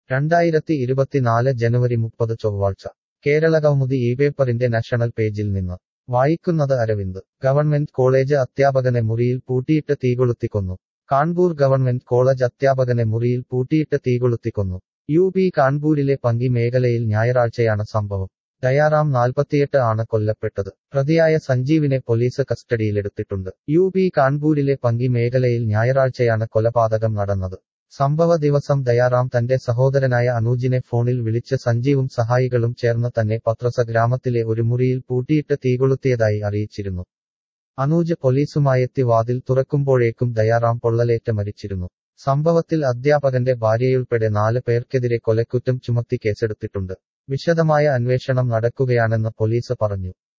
രണ്ടായിരത്തി ഇരുപത്തിനാല് ജനുവരി മുപ്പത് ചൊവ്വാഴ്ച കേരള കൗമുദി ഈ പേപ്പറിന്റെ നാഷണൽ പേജിൽ നിന്ന് വായിക്കുന്നത് അരവിന്ദ് ഗവൺമെന്റ് കോളേജ് അധ്യാപകനെ മുറിയിൽ പൂട്ടിയിട്ട് തീകൊളുത്തിക്കൊന്നു കാൺപൂർ ഗവൺമെന്റ് കോളേജ് അധ്യാപകനെ മുറിയിൽ പൂട്ടിയിട്ട് തീകൊളുത്തിക്കൊന്നു യു പി കാൺപൂരിലെ പങ്കി മേഖലയിൽ ഞായറാഴ്ചയാണ് സംഭവം ദയാറാം നാൽപ്പത്തിയെട്ട് ആണ് കൊല്ലപ്പെട്ടത് പ്രതിയായ സഞ്ജീവിനെ പോലീസ് കസ്റ്റഡിയിലെടുത്തിട്ടുണ്ട് യു പി കാൺപൂരിലെ പങ്കി മേഖലയിൽ ഞായറാഴ്ചയാണ് കൊലപാതകം നടന്നത് സംഭവ ദിവസം ദയാറാം തന്റെ സഹോദരനായ അനൂജിനെ ഫോണിൽ വിളിച്ച് സഞ്ജീവും സഹായികളും ചേർന്ന് തന്നെ പത്രസ ഗ്രാമത്തിലെ ഒരു മുറിയിൽ പൂട്ടിയിട്ട് തീകൊളുത്തിയതായി അറിയിച്ചിരുന്നു അനൂജ് പോലീസുമായെത്തി വാതിൽ തുറക്കുമ്പോഴേക്കും ദയാറാം പൊള്ളലേറ്റ് മരിച്ചിരുന്നു സംഭവത്തിൽ അധ്യാപകന്റെ ഭാര്യയുൾപ്പെടെ നാല് പേർക്കെതിരെ കൊലക്കുറ്റം ചുമത്തി കേസെടുത്തിട്ടുണ്ട് വിശദമായ അന്വേഷണം നടക്കുകയാണെന്ന് പോലീസ് പറഞ്ഞു